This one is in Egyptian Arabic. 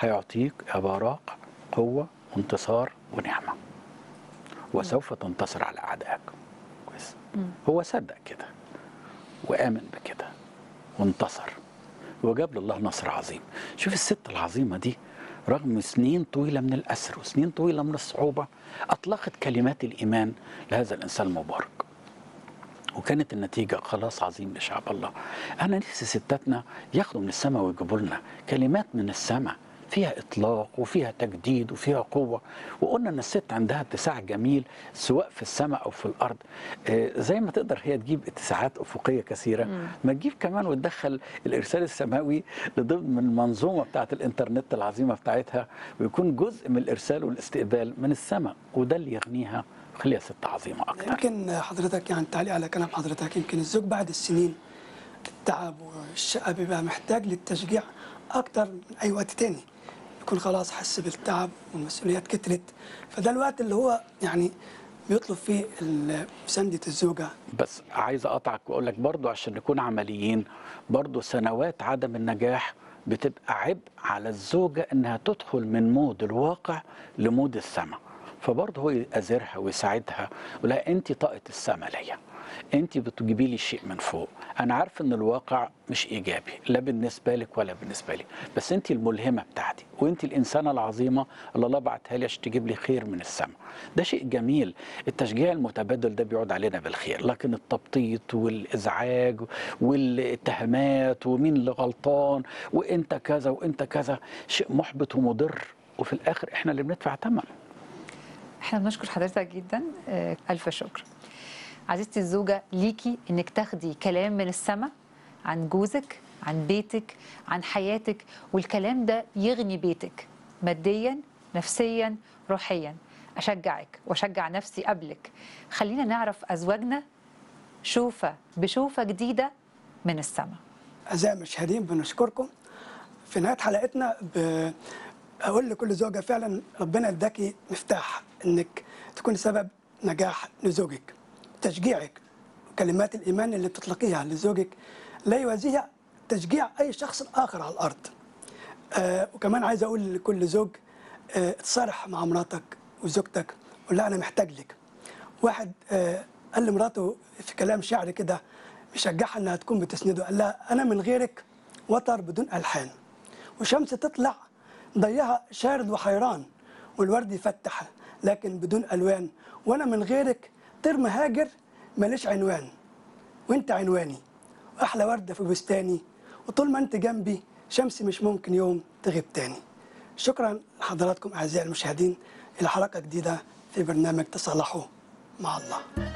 هيعطيك يا براق قوة وانتصار ونعمة وسوف تنتصر على أعدائك كويس هو صدق كده وآمن بكده وانتصر وجاب لله نصر عظيم شوف الست العظيمة دي رغم سنين طويلة من الأسر وسنين طويلة من الصعوبة أطلقت كلمات الإيمان لهذا الإنسان المبارك وكانت النتيجة خلاص عظيم لشعب الله أنا نفسي ستاتنا ياخدوا من السماء ويجيبوا لنا كلمات من السماء فيها إطلاق وفيها تجديد وفيها قوة وقلنا أن الست عندها اتساع جميل سواء في السماء أو في الأرض آه، زي ما تقدر هي تجيب اتساعات أفقية كثيرة ما تجيب كمان وتدخل الإرسال السماوي لضمن المنظومة بتاعت الإنترنت العظيمة بتاعتها ويكون جزء من الإرسال والاستقبال من السماء وده اللي يغنيها خليها ست عظيمة أكتر يمكن حضرتك يعني تعليق على كلام حضرتك يمكن الزوج بعد السنين التعب والشقة بيبقى محتاج للتشجيع أكتر من أي وقت تاني يكون خلاص حس بالتعب والمسؤوليات كترت فده الوقت اللي هو يعني بيطلب فيه ال- مساندة الزوجة بس عايز اقطعك واقول لك برضو عشان نكون عمليين برضو سنوات عدم النجاح بتبقى عبء على الزوجة انها تدخل من مود الواقع لمود السماء فبرضه هو يأزرها ويساعدها ولا انت طاقة السماء ليا انت بتجيبي لي شيء من فوق انا عارف ان الواقع مش ايجابي لا بالنسبه لك ولا بالنسبه لي بس انت الملهمه بتاعتي وانت الانسانه العظيمه اللي الله بعتها لي عشان تجيب لي خير من السماء ده شيء جميل التشجيع المتبادل ده بيعود علينا بالخير لكن التبطيط والازعاج والاتهامات ومين اللي غلطان وانت كذا وانت كذا شيء محبط ومضر وفي الاخر احنا اللي بندفع ثمن احنا بنشكر حضرتك جدا آه، الف شكر عزيزتي الزوجه ليكي انك تاخدي كلام من السماء عن جوزك عن بيتك عن حياتك والكلام ده يغني بيتك ماديا نفسيا روحيا اشجعك واشجع نفسي قبلك خلينا نعرف ازواجنا شوفه بشوفه جديده من السماء أعزائي المشاهدين بنشكركم في نهاية حلقتنا ب... أقول لكل زوجة فعلا ربنا اداكي مفتاح إنك تكون سبب نجاح لزوجك تشجيعك وكلمات الإيمان اللي بتطلقيها لزوجك لا يوازيها تشجيع أي شخص آخر على الأرض آه وكمان عايز أقول لكل زوج آه اتصارح مع مراتك وزوجتك قول لها أنا محتاج لك واحد آه قال لمراته في كلام شعري كده بيشجعها انها تكون بتسنده قال لها انا من غيرك وتر بدون الحان وشمس تطلع ضيها شارد وحيران والورد يفتح لكن بدون الوان وانا من غيرك طير مهاجر ماليش عنوان وانت عنواني واحلى ورده في بستاني وطول ما انت جنبي شمسي مش ممكن يوم تغيب تاني شكرا لحضراتكم اعزائي المشاهدين الى حلقه جديده في برنامج تصالحوا مع الله